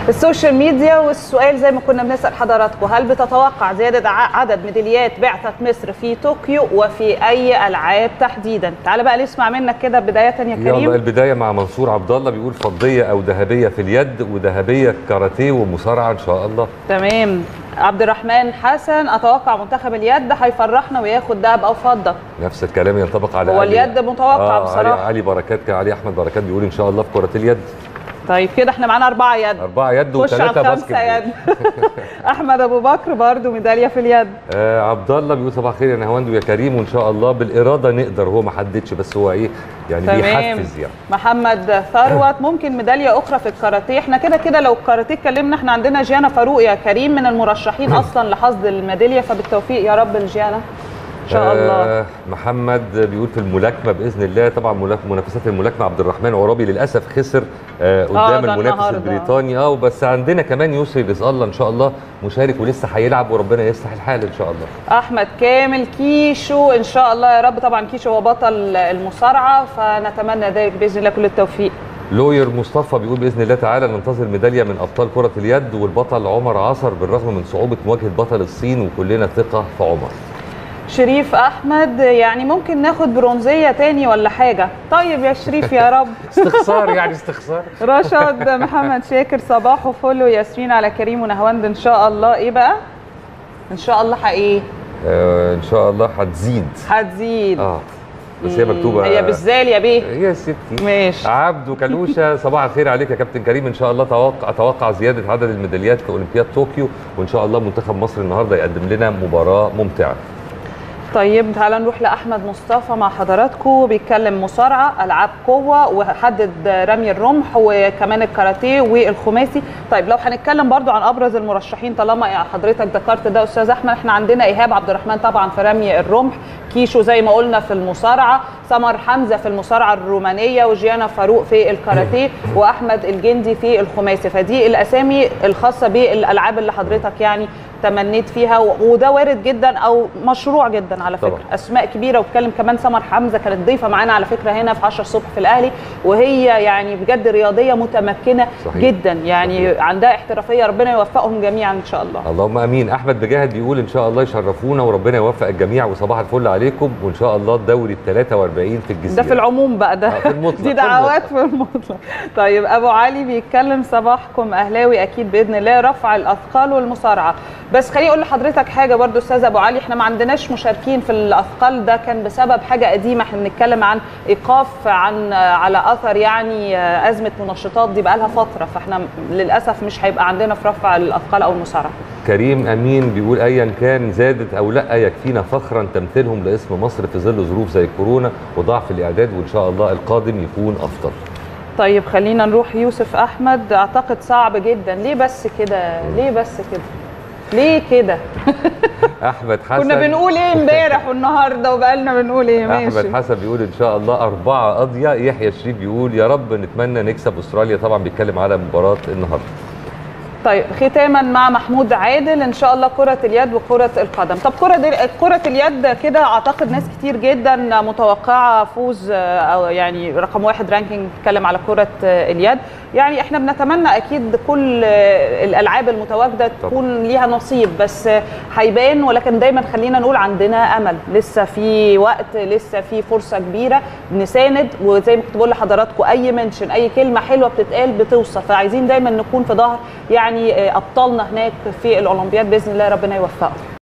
السوشيال ميديا والسؤال زي ما كنا بنسال حضراتكم هل بتتوقع زياده ع- عدد ميداليات بعثه مصر في طوكيو وفي اي العاب تحديدا تعال بقى نسمع منك كده بدايه يا يلا كريم البدايه مع منصور عبد الله بيقول فضيه او ذهبيه في اليد وذهبيه كاراتيه ومصارعه ان شاء الله تمام عبد الرحمن حسن اتوقع منتخب اليد هيفرحنا وياخد دهب او فضه نفس الكلام ينطبق على هو علي- اليد متوقع بصراحة. علي, علي بركات كان علي احمد بركات بيقول ان شاء الله في كره اليد طيب كده احنا معانا اربعه يد اربعه يد خش على وثلاثه باسكت الخمسه يد احمد ابو بكر برضو ميداليه في اليد آه عبد الله بيقول صباح الخير يا نهاوند ويا كريم وان شاء الله بالاراده نقدر هو ما حددش بس هو ايه يعني تمام بيحفز يعني محمد ثروت ممكن ميداليه اخرى في الكاراتيه احنا كده كده لو الكاراتيه اتكلمنا احنا عندنا جيانا فاروق يا كريم من المرشحين اصلا لحصد الميداليه فبالتوفيق يا رب لجيانا ان شاء الله آه محمد بيقول في الملاكمه باذن الله طبعا ملاك- منافسات الملاكمه عبد الرحمن عرابي للاسف خسر آه قدام ده المنافس النهاردة. البريطاني اه بس عندنا كمان يسري رزق الله ان شاء الله مشارك ولسه هيلعب وربنا يصلح الحال ان شاء الله احمد كامل كيشو ان شاء الله يا رب طبعا كيشو هو بطل المصارعه فنتمنى ذلك باذن الله كل التوفيق لوير مصطفى بيقول باذن الله تعالى ننتظر ميداليه من ابطال كره اليد والبطل عمر عصر بالرغم من صعوبه مواجهه بطل الصين وكلنا ثقه في عمر شريف احمد يعني ممكن ناخد برونزيه تاني ولا حاجه طيب يا شريف يا رب استخسار يعني استخسار رشد محمد شاكر صباح وفولو ياسمين على كريم ونهواند ان شاء الله ايه بقى ان شاء الله حقيقي آه ان شاء الله هتزيد هتزيد اه بس هي مكتوبه هي بالزال يا بيه يا ستي ماشي عبدو كلوشه صباح الخير عليك يا كابتن كريم ان شاء الله توقع اتوقع زياده عدد الميداليات في اولمبياد طوكيو وان شاء الله منتخب مصر النهارده يقدم لنا مباراه ممتعه طيب تعالى نروح لاحمد مصطفى مع حضراتكم بيتكلم مصارعه العاب قوه وحدد رمي الرمح وكمان الكاراتيه والخماسي طيب لو هنتكلم برضو عن ابرز المرشحين طالما حضرتك ذكرت ده استاذ احمد احنا عندنا ايهاب عبد الرحمن طبعا في رمي الرمح كيشو زي ما قلنا في المصارعه سمر حمزه في المصارعه الرومانيه وجيانا فاروق في الكاراتيه واحمد الجندي في الخماسي فدي الاسامي الخاصه بالالعاب اللي حضرتك يعني تمنيت فيها و- وده وارد جدا او مشروع جدا على فكره طبعا. اسماء كبيره واتكلم كمان سمر حمزه كانت ضيفه معانا على فكره هنا في 10 الصبح في الاهلي وهي يعني بجد رياضيه متمكنه صحيح. جدا يعني صحيح. عندها احترافيه ربنا يوفقهم جميعا ان شاء الله اللهم امين احمد بجاهد بيقول ان شاء الله يشرفونا وربنا يوفق الجميع وصباح الفل عليكم وان شاء الله الدوري ال 43 في الجزيره ده في العموم بقى ده آه، في المطلق، دي في دعوات في المطلق طيب ابو علي بيتكلم صباحكم اهلاوي اكيد باذن الله رفع الاثقال والمصارعه بس خليني اقول لحضرتك حاجه برضو استاذ ابو علي احنا ما عندناش مشاركين في الاثقال ده كان بسبب حاجه قديمه احنا بنتكلم عن ايقاف عن على اثر يعني ازمه منشطات دي بقى لها فتره فاحنا للاسف مش هيبقى عندنا في رفع الاثقال او المصارعه كريم امين بيقول ايا كان زادت او لا يكفينا فخرا تمثيلهم لاسم مصر في ظل ظروف زي كورونا وضعف الاعداد وان شاء الله القادم يكون افضل طيب خلينا نروح يوسف احمد اعتقد صعب جدا ليه بس كده ليه بس كده ليه كده احمد حسن كنا بنقول ايه امبارح والنهارده وبقالنا بنقول ايه ماشي احمد حسن بيقول ان شاء الله اربعه قاضيه يحيى شريف بيقول يا رب نتمنى نكسب استراليا طبعا بيتكلم على مباراه النهارده طيب ختاما مع محمود عادل ان شاء الله كره اليد وكره القدم طب كره دي كره اليد كده اعتقد ناس كتير جدا متوقعه فوز آه، او يعني رقم واحد رانكينج بيتكلم على كره آه، اليد يعني احنا بنتمنى اكيد كل آه، الالعاب المتواجده تكون ليها نصيب بس آه، هيبان ولكن دايما خلينا نقول عندنا امل لسه في وقت لسه في فرصه كبيره نساند وزي ما كنت بقول لحضراتكم اي منشن اي كلمه حلوه بتتقال بتوصل فعايزين دايما نكون في ظهر يعني آه، ابطالنا هناك في الاولمبياد باذن الله ربنا يوفقهم